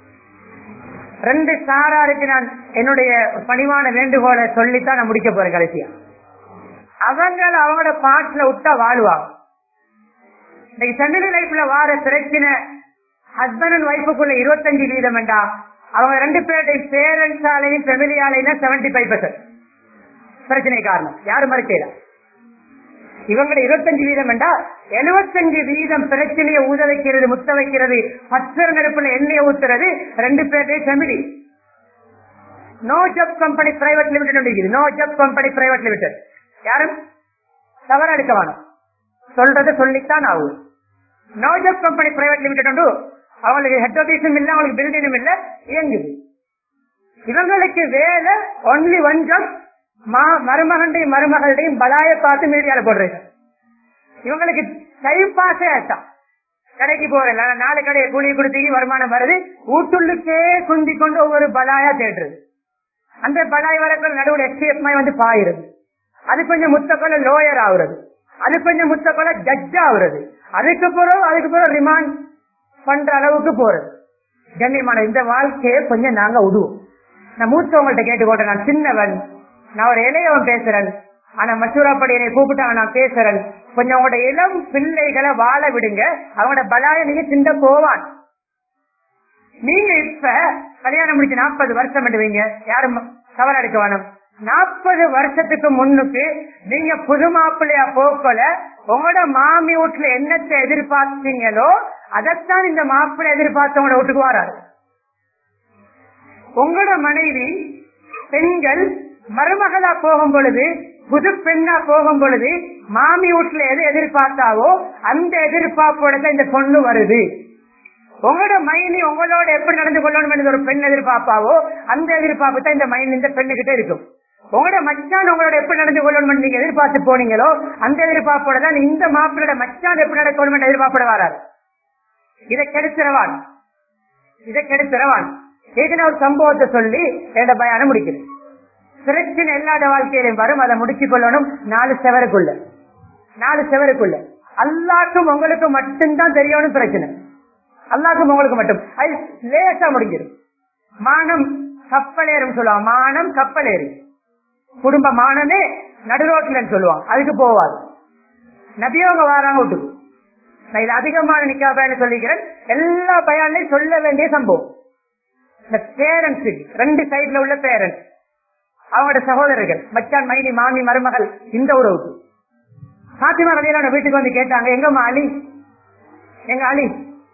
Speaker 1: ரெண்டு சாராருக்கு நான் என்னுடைய பணிவான வேண்டுகோளை சொல்லித்தான் நான் முடிக்க போறேன் கடைசியா அவங்க அவங்களோட பாட்டுல விட்டா வாழுவாங்க இன்னைக்கு ஃபேமிலி லைஃப்ல வார பிரச்சனை ஹஸ்பண்ட் அண்ட் ஒய்ஃபுக்குள்ள இருபத்தஞ்சு வீதம் வேண்டா அவங்க ரெண்டு பேருடைய பேரண்ட்ஸாலையும் ஃபெமிலியாலையும் செவன்டி ஃபைவ் பர்சன்ட் பிரச்சனை காரணம் யாரும் மறுக்கல இவங்களுடைய இருபத்தஞ்சு வீதம் வேண்டா எழுபத்தஞ்சு வீதம் பிரச்சனையை ஊத வைக்கிறது முத்த வைக்கிறது பச்சர் நெருப்புல எண்ணெயை ஊத்துறது ரெண்டு பேருடைய family no job company private limited இருக்குது no job company private limited யாரும் தவறு எடுக்க வேணும் சொல்றதை சொல்லித்தான் ஆகும் no job company private limited உண்டு அவங்களுக்கு ஹெட் ஆபீஸும் இல்ல அவங்களுக்கு பில்டிங்கும் இல்ல இயங்குது இவங்களுக்கு வேலை ஒன்லி ஒன் ஜப் மருமகண்டையும் மருமகள்டையும் பலாய பார்த்து மீடியால போடுறீங்க இவங்களுக்கு டைம் பாஸே ஆச்சான் கடைக்கு போறேன் நாலு கடையை கூலி கொடுத்து வருமானம் வருது வீட்டுள்ளுக்கே குந்தி கொண்டு ஒவ்வொரு பலாயா தேடுறது அந்த பலாய் வரக்குள்ள நடுவில் எஸ்டிஎஃப் வந்து பாயிருது அது கொஞ்சம் முத்தக்கொள்ள லோயர் ஆகுறது அது கொஞ்சம் முத்தக்கொள்ள ஜட்ஜ் ஆகுறது அதுக்கு பிறகு அதுக்கு பிறகு ரிமாண்ட் பண்ற அளவுக்கு போறது கண்ணியமான இந்த வாழ்க்கையை கொஞ்சம் நாங்க விடுவோம் நான் மூத்தவங்கள்ட்ட கேட்டுக்கோட்டேன் நான் சின்னவன் நான் ஒரு இளையவன் பேசுறேன் ஆனா மசூராப்படி என்னை கூப்பிட்டாங்க நான் பேசுறேன் கொஞ்சம் உங்களோட இளம் பிள்ளைகளை வாழ விடுங்க அவங்களோட பலாய நீங்க சிந்த போவான் நீங்க இப்ப கல்யாணம் முடிச்சு நாற்பது வருஷம் வைங்க யாரும் தவறு எடுக்க வேணும் நாற்பது வருஷத்துக்கு முன்னுக்கு நீங்க புது மாப்பிள்ளையா போக்கல உங்களோட மாமி வீட்டுல என்னத்தை எதிர்பார்த்தீங்களோ அதைத்தான் இந்த மாப்பிள்ளை எதிர்பார்த்து உங்களோட வீட்டுக்கு வராரு உங்களோட மனைவி பெண்கள் மருமகளா போகும் பொழுது புது பெண்ணா போகும் பொழுது மாமி வீட்டுல எது எதிர்பார்த்தாவோ அந்த எதிர்பார்ப்போட தான் இந்த பொண்ணு வருது உங்களோட மைனி உங்களோட எப்படி நடந்து கொள்ளணும் என்று ஒரு பெண் எதிர்பார்ப்பாவோ அந்த எதிர்பார்ப்பு தான் இந்த மைன் இந்த பெண்ணுகிட்ட இருக்கும் உங்களோட மச்சான் உங்களோட எப்படி நடந்து கொள்ளணும் நீங்க எதிர்பார்த்து போனீங்களோ அந்த எதிர்பார்ப்போட தான் இந்த மாப்பிளோட மச்சான் எப்படி நடக்கணும் என்று எதிர்பார்ப்பட வராது இதை கெடுத்துறவான் இதை கெடுத்துறவான் ஏற்கனவே ஒரு சம்பவத்தை சொல்லி என்னோட பயானம் முடிக்குது பிரச்சனை இல்லாத வாழ்க்கையிலும் வரும் அதை முடிச்சுக் கொள்ளணும் நாலு செவருக்குள்ள நாலு செவருக்குள்ள அல்லாக்கும் உங்களுக்கு மட்டும்தான் தெரியணும் பிரச்சனை அல்லாக்கும் உங்களுக்கு மட்டும் அது லேசா முடிஞ்சிடும் மானம் கப்பலேறும் சொல்லுவாங்க மானம் கப்பலேறு குடும்ப மானமே நடுரோட்டில் சொல்லுவாங்க அதுக்கு போவாது நபியோக வாராங்க விட்டுக்கு நான் இது அதிகமான நிக்கா பயன் சொல்லிக்கிறேன் எல்லா பயான்லையும் சொல்ல வேண்டிய சம்பவம் இந்த பேரண்ட்ஸ் ரெண்டு சைட்ல உள்ள பேரண்ட்ஸ் அவங்களோட சகோதரர்கள் மச்சான் மைனி மாமி மருமகள் இந்த உறவுக்கு சாத்திமா ரவியோட வீட்டுக்கு வந்து கேட்டாங்க எங்கம்மா அலி எங்க அலி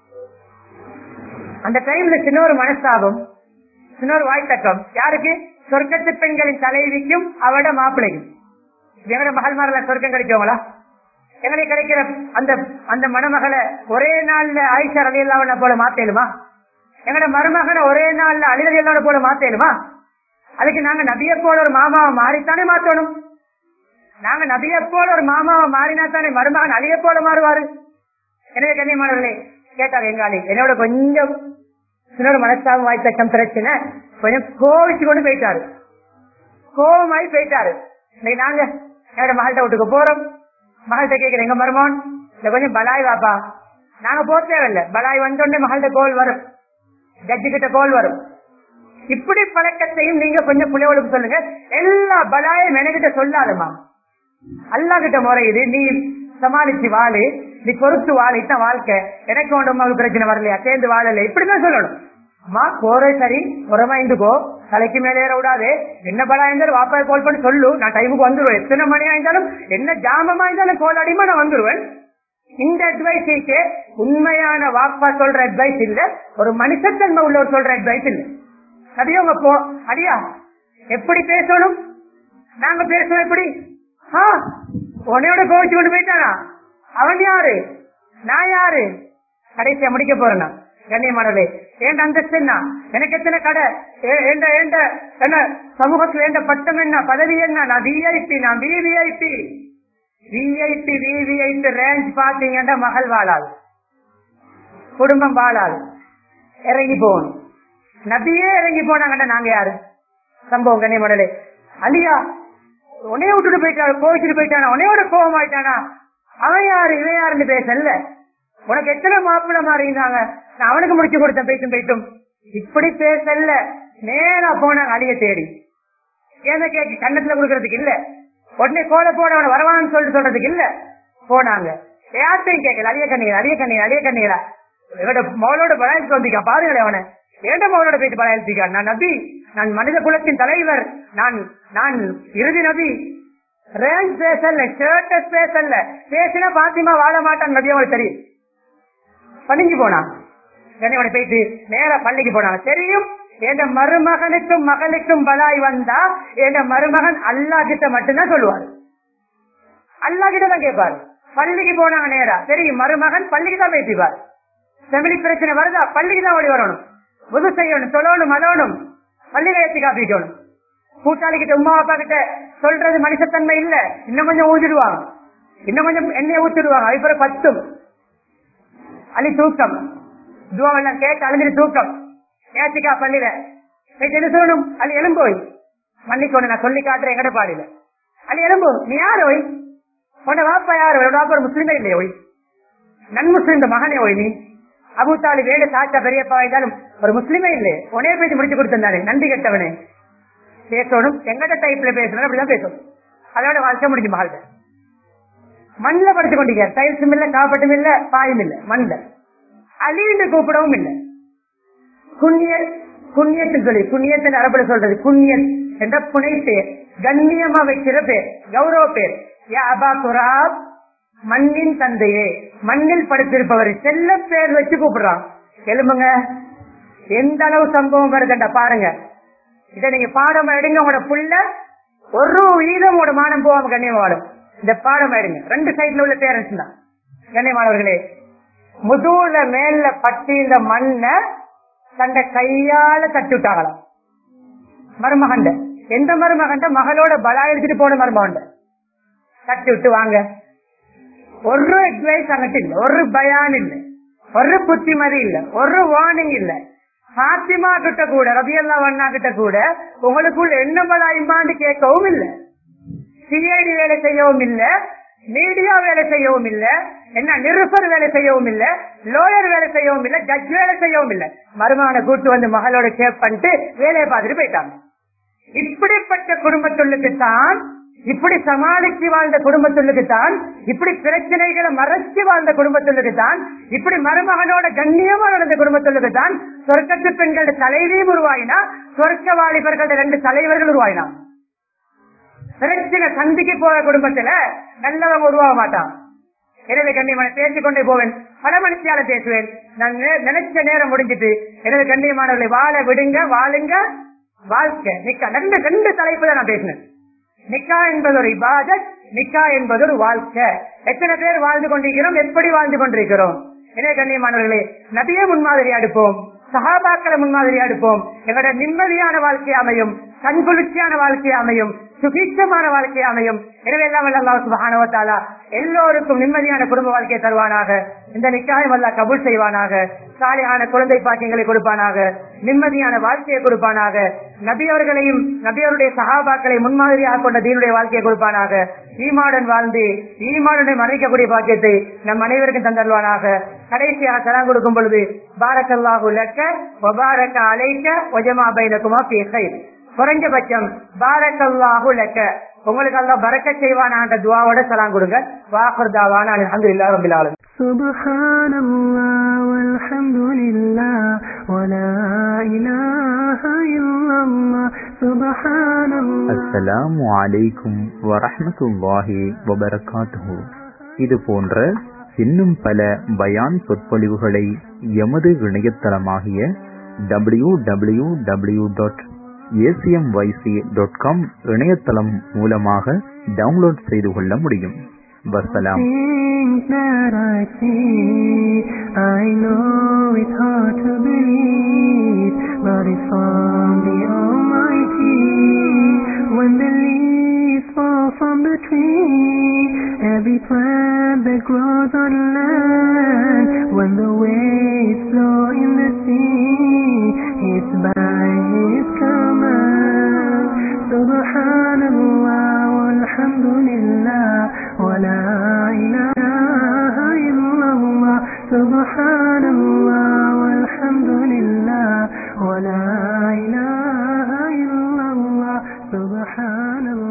Speaker 1: அந்த டைம்ல சின்ன ஒரு மனஸ்தாபம் சின்ன ஒரு வாய்த்தக்கம் யாருக்கு சொர்க்கத்து பெண்களின் தலைவிக்கும் அவட மாப்பிள்ளைக்கும் எங்களோட மகள் மாறல சொர்க்கம் கிடைச்சவங்களா எங்களுக்கு கிடைக்கிற அந்த அந்த மணமகளை ஒரே நாள்ல ஆயிஷா ரவி இல்லாம போல மாத்தேலுமா எங்களோட மருமகனை ஒரே நாள்ல அலிரதி இல்லாம போல மாத்தேலுமா அதுக்கு நாங்க நபிய போல ஒரு மாமாவை மாறித்தானே மாத்தணும் நாங்க நபிய போல ஒரு மாமாவை மாறினா தானே மருமகன் அழிய போல மாறுவாரு எனவே கண்ணியமானவர்களே கேட்டாங்க எங்காலி என்னோட கொஞ்சம் இன்னொரு மனசாபம் வாய்த்தக்கம் பிரச்சனை கொஞ்சம் கோவிச்சு கொண்டு போயிட்டாரு கோவமாயி போயிட்டாரு இன்னைக்கு நாங்க என்னோட மகள்கிட்ட வீட்டுக்கு போறோம் மகள்கிட்ட கேட்கிறேன் எங்க மருமகன் இல்ல கொஞ்சம் பலாய் வாப்பா நாங்க போக தேவையில்ல பலாய் வந்தோடனே மகள்கிட்ட கோல் வரும் ஜட்ஜு கிட்ட கோல் வரும் இப்படி பழக்கத்தையும் நீங்க கொஞ்சம் புள்ளைகளுக்கு சொல்லுங்க எல்லா பலாயும் என்கிட்ட சொல்லாதமா அல்லா கிட்ட முறையுது நீ சமாளிச்சு வாழு நீ பொறுத்து வாழித்தான் வாழ்க்கை எனக்கு ஒன்று உங்களுக்கு பிரச்சனை வரலையா சேர்ந்து வாழல இப்படிதான் சொல்லணும் அம்மா போறே சரி புறமாய்ந்துக்கோ தலைக்கு மேலே ஏற விடாது என்ன பலா இருந்தாலும் வாப்பா கால் பண்ணி சொல்லு நான் டைமுக்கு வந்துருவேன் எத்தனை மணி ஆயிருந்தாலும் என்ன ஜாமமா இருந்தாலும் கோல் அடிமா நான் வந்துருவேன் இந்த அட்வைஸ் உண்மையான வாப்பா சொல்ற அட்வைஸ் இல்ல ஒரு மனுஷத்தன்மை உள்ளவர் சொல்ற அட்வைஸ் இல்ல அதையும் உங்க போ அடியா எப்படி பேசணும் நாங்க பேசுவோம் எப்படி ஆ, உன்னையோட கோவிச்சு கொண்டு போயிட்டானா அவன் யாரு நான் யாரு கடைசியா முடிக்க போறேன் கண்ணியமானவர்களே ஏண்ட அந்தஸ்து என்ன எனக்கு எத்தனை கடை ஏ- ஏண்ட ஏண்ட என்ன சமூகத்தில் ஏண்ட பட்டம் என்ன பதவி என்ன நான் விஐபி நான் விவிஐபி விஐபி விவிஐபி ரேஞ்ச் பாத்தீங்கன்னா மகள் வாழாது குடும்பம் வாழாது இறங்கி போகணும் நபியே இறங்கி போனாங்கடா நாங்க யாரு சம்பவம் கண்ணியமானே அலியா உன்னைய விட்டுட்டு போயிட்டாரு கோவிச்சுட்டு போயிட்டானா உன்னையோட கோபம் ஆயிட்டானா அவன் யாரு இவன் யாருன்னு பேசல உனக்கு எத்தனை மாப்பிள்ள மாறினாங்க நான் அவனுக்கு முடிச்சு கொடுத்தேன் போயிட்டும் போயிட்டும் இப்படி பேசல நேரா போனாங்க அலிய தேடி ஏந்த கேக்கு கண்ணத்துல கொடுக்கறதுக்கு இல்ல உடனே கோல போட அவனை வரவான்னு சொல்லிட்டு சொல்றதுக்கு இல்ல போனாங்க யார்ட்டையும் கேட்கல அலிய கண்ணீர் அலிய கண்ணீர் அலிய கண்ணீரா இவட மகளோட பலாயத்து வந்திக்கா பாருங்களேன் அவனை ஏண்ட மகளோட போயிட்டு பலாயத்திக்கா நான் நபி நான் மனித குலத்தின் தலைவர் நான் நான் இறுதி நபி ரேஞ்ச் பேசல ஸ்டேட்டஸ் பேசல பேசினா பாத்திமா வாழ மாட்டான் நபி அவனுக்கு தெரியும் பணிஞ்சு போனான் கண்ணியவனை போயிட்டு நேரா பள்ளிக்கு போனான் தெரியும் என் மருமகனுக்கும் மகளுக்கும் பலாய் வந்தா என் மருமகன் அல்லா கிட்ட மட்டும்தான் சொல்லுவார் அல்லா கிட்ட தான் கேட்பாரு பள்ளிக்கு போனாங்க நேரா தெரியும் மருமகன் பள்ளிக்கு தான் பேசிப்பார் ஃபெமிலி பிரச்சனை வருதா பள்ளிக்கு தான் ஓடி வரணும் புது செய்யணும் சொல்லணும் மதவணும் பள்ளியில ஏற்றி காப்பிக்கணும் கூட்டாளி கிட்ட உமா அப்பா கிட்ட சொல்றது மனுஷத்தன்மை இல்ல இன்னும் கொஞ்சம் ஊதிடுவாங்க இன்னும் கொஞ்சம் எண்ணெய் ஊத்திடுவாங்க அதுக்கப்புறம் பத்தும் அலி தூக்கம் துவாவெல்லாம் கேட்டு அழிஞ்சிட்டு தூக்கம் ஏத்திக்கா பள்ளியில போயிட்டு என்ன சொல்லணும் அலி எலும்போய் மன்னிக்கொண்டு நான் சொல்லி காட்டுறேன் எங்கட பாடியில அலி எலும்போ நீ யாரு ஒய் உன்ன வாப்பா யாரு உன்னோட வாப்பா ஒரு முஸ்லிமே இல்லையே ஒய் நன் முஸ்லிம் மகனே ஒய் நீ அபுத்தாலி வேடு சாச்சா பெரியப்பா இருந்தாலும் ஒரு முஸ்லிமே இல்லை உனே பேசி முடிச்சு கொடுத்திருந்தாரு நன்றி கெட்டவனே பேசணும் எங்கட டைப்ல பேசணும் அப்படிதான் பேசணும் அதோட வாழ்க்கை முடிஞ்சு மகள்கிட்ட மண்ணில் படுத்து கொண்டீங்க டைல்ஸும் இல்ல காப்பட்டும் இல்ல பாயும் இல்ல மண்ல அழிந்து கூப்பிடவும் இல்ல புண்ணிய புண்ணியத்தில் சொல்லி புண்ணியத்தின் அரபுல சொல்றது புண்ணியன் என்ற புனை பேர் கண்ணியமா வைக்கிற பேர் கௌரவ பேர் யா அபா குராப் மண்ணின் தந்தையே மண்ணில் படுத்திருப்பவர் செல்ல பேர் வச்சு கூப்பிடுறான் எலும்புங்க எந்த அளவு சம்பவம் வருதுண்டா பாருங்க இதை நீங்க பாடம் எடுங்க உங்களோட புள்ள ஒரு வீதம் உங்களோட மானம் போவாம கண்ணியம் வாழும் இந்த பாடம் எடுங்க ரெண்டு சைட்ல உள்ள பேரண்ட்ஸ் தான் கண்ணியமானவர்களே முதுகுல மேல பட்டி இந்த மண்ணை தந்த கையால தட்டி விட்டாங்களாம் மருமகண்ட எந்த மருமகண்ட மகளோட பலா எடுத்துட்டு போன மருமகண்ட தட்டி விட்டு வாங்க ஒரு அட்வைஸ் அங்கிட்டு இல்ல ஒரு பயான் இல்ல ஒரு புத்திமதி இல்ல ஒரு வார்னிங் இல்ல பாத்திமா கிட்ட கூட ரபியல்லா வண்ணா கிட்ட கூட உங்களுக்குள்ள என்ன பலாயுமான்னு கேட்கவும் இல்ல சிஐடி வேலை செய்யவும் இல்ல மீடியா வேலை செய்யவும் இல்ல என்ன நிருபர் வேலை செய்யவும் இல்ல லோயர் வேலை செய்யவும் இல்ல ஜட்ஜ் வேலை செய்யவும் இல்ல மருமகனை கூட்டு வந்து மகளோட கேப் பண்ணிட்டு வேலையை பார்த்துட்டு போயிட்டாங்க இப்படிப்பட்ட குடும்பத்துள்ளுக்கு தான் இப்படி சமாளிச்சு வாழ்ந்த குடும்பத்துள்ளுக்கு தான் இப்படி பிரச்சனைகளை மறைச்சு வாழ்ந்த குடும்பத்துள்ளுக்கு தான் இப்படி மருமகனோட கண்ணியமா நடந்த குடும்பத்துள்ளுக்கு தான் சொர்க்கத்து பெண்களோட தலைவியும் உருவாயினா சொர்க்க வாலிபர்களோட ரெண்டு தலைவர்கள் உருவாயினா பிரச்சனை சந்திக்கு போற குடும்பத்துல நல்லவங்க உருவாக மாட்டான் எனவே கண்ணியமான பேசிக்கொண்டே போவேன் பல மனுஷியால பேசுவேன் நான் நெ- நினைச்ச நேரம் முடிஞ்சிட்டு எனவே கண்ணியமானவர்களை வாழ விடுங்க வாழுங்க வாழ்க்கை நிக்கா ரெண்டு ரெண்டு தலைப்புல நான் பேசினேன் நிக்கா என்பது ஒரு இபாதத் நிக்கா என்பது ஒரு வாழ்க்கை எத்தனை பேர் வாழ்ந்து கொண்டிருக்கிறோம் எப்படி வாழ்ந்து கொண்டிருக்கிறோம் எனவே கண்ணியமானவர்களே நபியே முன்மாதிரி அடுப்போம் சகாபாக்களை முன்மாதிரி அடுப்போம் எங்களோட நிம்மதியான வாழ்க்கை அமையும் கண்குளிர்ச்சியான வாழ்க்கை அமையும் சுபீட்சமான வாழ்க்கை அமையும் எனவே எல்லாம் வல்ல அல்லாஹ் சுப்ஹானஹு வ தஆலா எல்லோருக்கும் நிம்மதியான குடும்ப வாழ்க்கையை தருவானாக இந்த நிக்காயம் அல்லாஹ் கபூல் செய்வானாக சாலியான குழந்தை பாக்கியங்களை கொடுப்பானாக நிம்மதியான வாழ்க்கையை கொடுப்பானாக நபியவர்களையும் நபியவருடைய சகாபாக்களை முன்மாதிரியாக கொண்ட தீனுடைய வாழ்க்கையை கொடுப்பானாக ஈமாடன் வாழ்ந்து ஈமானுடன் மறைக்கக்கூடிய பாக்கியத்தை நம் அனைவருக்கும் தந்தருவானாக கடைசியாக சலாம் கொடுக்கும் பொழுது பாரக்கல்லாஹு லக்க வபாரக்க அலைக்க ஒஜமா பைனக்குமா பேசை குறைஞ்சபட்சம் பாரக்கல்லாஹு லக்க உங்களுக்கு அல்லாஹ் பறக்க செய்வானான்ற துவாவோட சலாம் கொடுங்க வாஃபர் தாவான அல்ஹம்துலில்லாஹி ரப்பில் ஆலமீன்
Speaker 2: سبحان الله والحمد لله ولا إله إلا الله سبحان الله
Speaker 3: அஸ்ஸலாமு அலைக்கும் வரஹ்மத்துல்லாஹி வபரகாத்துஹு இது போன்ற இன்னும் பல பயான் சொற்பொழிவுகளை எமது இணையதளமாகிய W W W dot ACMYC dot com இணையதளம் மூலமாக டவுன்லோட் செய்து கொள்ள முடியும் வசலாம்
Speaker 2: Things that I see, I know it's hard to believe, but it's from the Almighty. When the leaves fall from the tree, every plant that grows on land, when the waves flow in the sea, it's by His command. Subhanallah, walhamdulillah, wa la ilaha illallah. Subhanallah, walhamdulillah, wa la ilaha illallah. Subhanallah.